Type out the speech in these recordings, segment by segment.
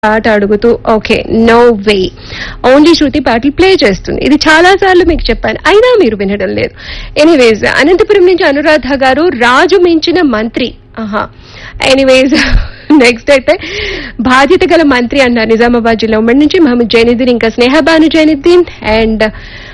పాట అడుగుతూ okay no way only Shruti పాటలు ప్లే చేస్తుంది ఇది చాలా సార్లు మీకు చెప్పాను అయినా మీరు వినడం లేదు ఎనీవేస్ అనంతపురం నుంచి అనురాధ గారు రాజు మించిన మంత్రి ఆహా ఎనీవేస్ నెక్స్ట్ అయితే బాధ్యత గల మంత్రి అన్నారు నిజామాబాద్ జిల్లా ఉమ్మడి నుంచి మహమ్మద్ జైనుద్దీన్ ఇంకా స్నేహబాను జైనుద్దీన్ అండ్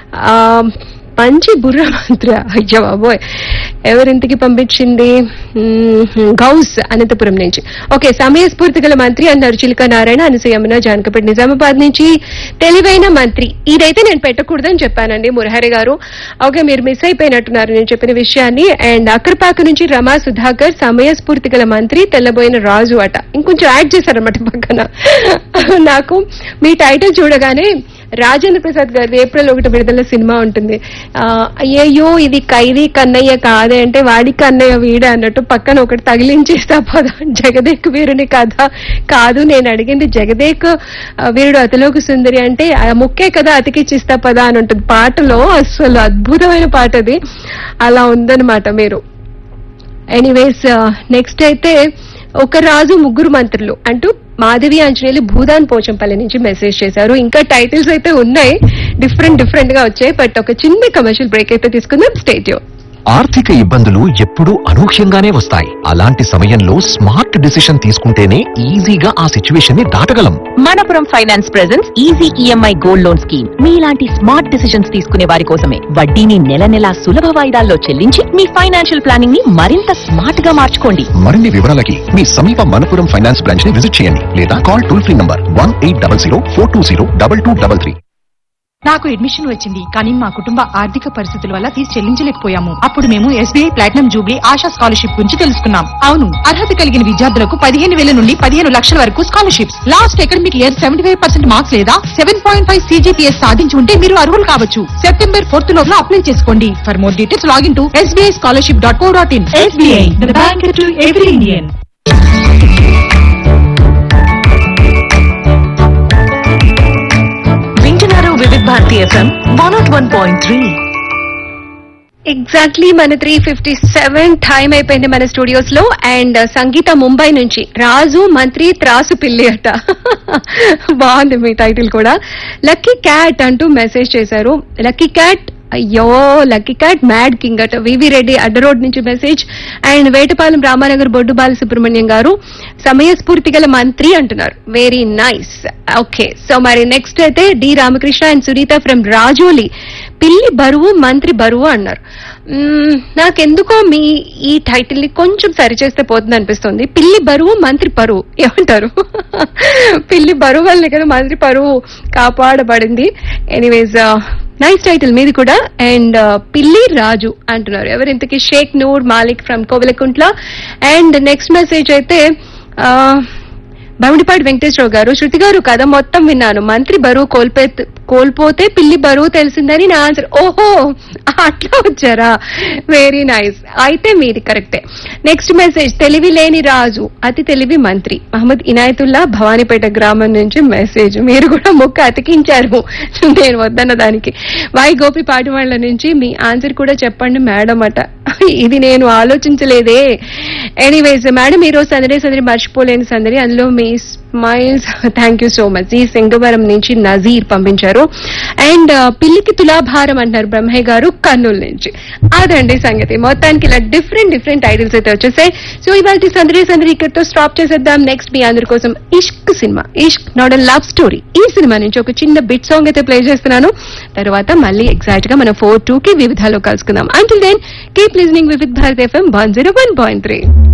మంచి బుర్ర మంత్రి అయ్యో బాబోయ్ ఎవరింటికి పంపించింది మ్మ్, గౌస్ అనంతపురం నుంచి ఓకే సమయస్ఫూర్తి గల మంత్రి అన్నారు చిలక నారాయణ అనసూయమ్మన జానకపేట నిజామాబాద్ నుంచి తెలివైన మంత్రి ఇదైతే నేను పెట్టకూడదని చెప్పానండి మురహరి గారు ఓకే మీరు మిస్ అయిపోయినట్టున్నారు నేను చెప్పిన విషయాన్ని అండ్ అక్కరపాక నుంచి రమా సుధాకర్ సమయస్ఫూర్తి గల మంత్రి తెల్లబోయిన రాజు అట ఇంకొంచెం యాడ్ చేశారన్నమాట పక్కన నాకు మీ టైటిల్ చూడగానే రాజేంద్ర ప్రసాద్ గారి ఏప్రిల్ ఒకటి విడుదల సినిమా ఉంటుంది ఆ, అయ్యయ్యో ఇది ఖైదీ కన్నయ్య కాదే అంటే వాడి కన్నయ్య వీడే అన్నట్టు పక్కన ఒకటి తగిలించేస్తా పద జగదేక్ వీరుని కథ కాదు నేను అడిగింది జగదేక్ ఆ, వీరుడు అతిలోక సుందరి అంటే ఆ ముక్కే కదా అతికిచ్చిస్తా పద అని ఉంటుంది పాటలో అసలు అద్భుతమైన పాట అది అలా ఉందన్నమాట మీరు ఎనీవేస్ నెక్స్ట్ అయితే ఒక రాజు ముగ్గురు మంత్రులు అంటూ మాధవి ఆంజనేయులు భూదాన్ పోచంపల్లి నుంచి మెసేజ్ చేశారు ఇంకా టైటిల్స్ అయితే ఉన్నాయి డిఫరెంట్ డిఫరెంట్ గా వచ్చాయి బట్ ఒక చిన్న కమర్షియల్ బ్రేక్ అయితే తీసుకుందాం స్టేడియో ఆర్థిక ఇబ్బందులు ఎప్పుడూ అనూహ్యంగానే వస్తాయి అలాంటి సమయంలో స్మార్ట్ డిసిషన్ తీసుకుంటేనే ఈజీగా ఆ సిచ్యువేషన్ ని దాటగలం Manappuram finance presents easy EMI gold loan scheme మీలాంటి స్మార్ట్ డిసిషన్స్ తీసుకునే వారి కోసమే వడ్డీని నెల నెలా సులభ వాయిదాల్లో చెల్లించి మీ ఫైనాన్షియల్ ప్లానింగ్ ని మరింత స్మార్ట్ గా మార్చుకోండి మరిన్ని వివరాలకి మీ సమీప మనపురం ఫైనాన్స్ బ్రాంచ్ ని విజిట్ చేయండి లేదా call toll free number one eight double zero four two zero double two double three నాకు అడ్మిషన్ వచ్చింది కానీ మా కుటుంబ ఆర్థిక పరిస్థితుల వల్ల ఫీజు చెల్లించలేకపోయాము అప్పుడు మేము SBI platinum jubilee Asha scholarship గురించి తెలుసుకున్నాం అవును అర్హత కలిగిన విద్యార్థులకు పదిహేను వేల నుండి పదిహేను లక్షల వరకు scholarships last academic year seventy five percent marks లేదా సెవెన్ పాయింట్ ఫైవ్ సీజీపీఎస్ సాధించి ఉంటే మీరు అర్హులు కావచ్చు సెప్టెంబర్ ఫోర్త్ లోపల అప్లై చేసుకోండి for more details login to SBI scholarship dot co dot in SBI bank to every Indian వింటున్నారు Vividh Bharati FM one not one point three exactly మన త్రీ ఫిఫ్టీ సెవెన్ టైం అయిపోయింది మన స్టూడియోస్ లో and సంగీత ముంబై నుంచి రాజు మంత్రి త్రాసు పిల్లి అట బాగుంది మీ టైటిల్ కూడా లక్కీ క్యాట్ అంటూ మెసేజ్ చేశారు లక్కీ క్యాట్ అయ్యో లక్కీ క్యాట్ మ్యాడ్ కింగ్ అట వివి రెడ్డి అడ్డ రోడ్ నుంచి మెసేజ్ అండ్ వేటపాలెం రామానగర్ బొడ్డు బాలసుబ్రహ్మణ్యం గారు సమయస్ఫూర్తి గల మంత్రి అంటున్నారు వెరీ నైస్ ఓకే సో మరి నెక్స్ట్ అయితే D Ramakrishna and Sunitha from Rajoli పిల్లి బరువు మంత్రి బరువు అన్నారు మ్మ్, నాకెందుకో మీ ఈ టైటిల్ ని కొంచెం సరిచేస్తే పోతుంది అనిపిస్తుంది పిల్లి బరువు మంత్రి పరువు ఏమంటారు పిల్లి బరువు వల్లే కదా మంత్రి పరువు కాపాడబడింది ఎనీవేస్ నైస్ టైటిల్ మీది కూడా అండ్ పిల్లి రాజు అంటున్నారు ఎవరు ఇంతకీ Sheikh Noor Malik from Kovelakuntla and next message అయితే ఆ, బమిడిపాటి వెంకటేశ్వరరావు గారు శృతి గారు కథ మొత్తం విన్నాను మంత్రి బరువు కోల్పే కోల్పోతే పిల్లి బరువు తెలిసిందని నా ఆన్సర్ ఓహో అట్లా వచ్చారా వెరీ నైస్ అయితే మీది కరెక్టే నెక్స్ట్ మెసేజ్ తెలివి లేని రాజు అతి తెలివి మంత్రి మహమ్మద్ ఇనాయతుల్లా భవానీపేట గ్రామం నుంచి మెసేజ్ మీరు కూడా ముక్క అతికించారు నేను వద్దన్న దానికి వై గోపి పాటివాళ్ల నుంచి మీ ఆన్సర్ కూడా చెప్పండి మేడం అట ఇది నేను ఆలోచించలేదే ఎనీవేస్ మేడం ఈ రోజు సందడి సందడి మర్చిపోలేని సందడి అందులో మీ smiles thank you so much ఈ సింగవరం నుంచి నజీర్ పంపించారు అండ్ పిల్లికి తులాభారం అంటారు బ్రహ్మయ్య గారు కర్నూలు నుంచి అదండి సంగతి మొత్తానికి ఇలా డిఫరెంట్ డిఫరెంట్ టైటిల్స్ అయితే వచ్చేసాయి సో ఇవాళ సందడి సందడి ఇక్కడితో స్టాప్ చేసేద్దాం నెక్స్ట్ మీ అందరి కోసం ఇష్క్ సినిమా Ishq not a love story ఈ సినిమా నుంచి ఒక చిన్న బిట్ సాంగ్ అయితే ప్లే చేస్తున్నాను తర్వాత మళ్ళీ ఎగ్జాక్ట్ గా మనం ఫోర్ టూ కి వివిధాలో కలుసుకుందాం until then keep listening Vividh Bharat FM one zero one point three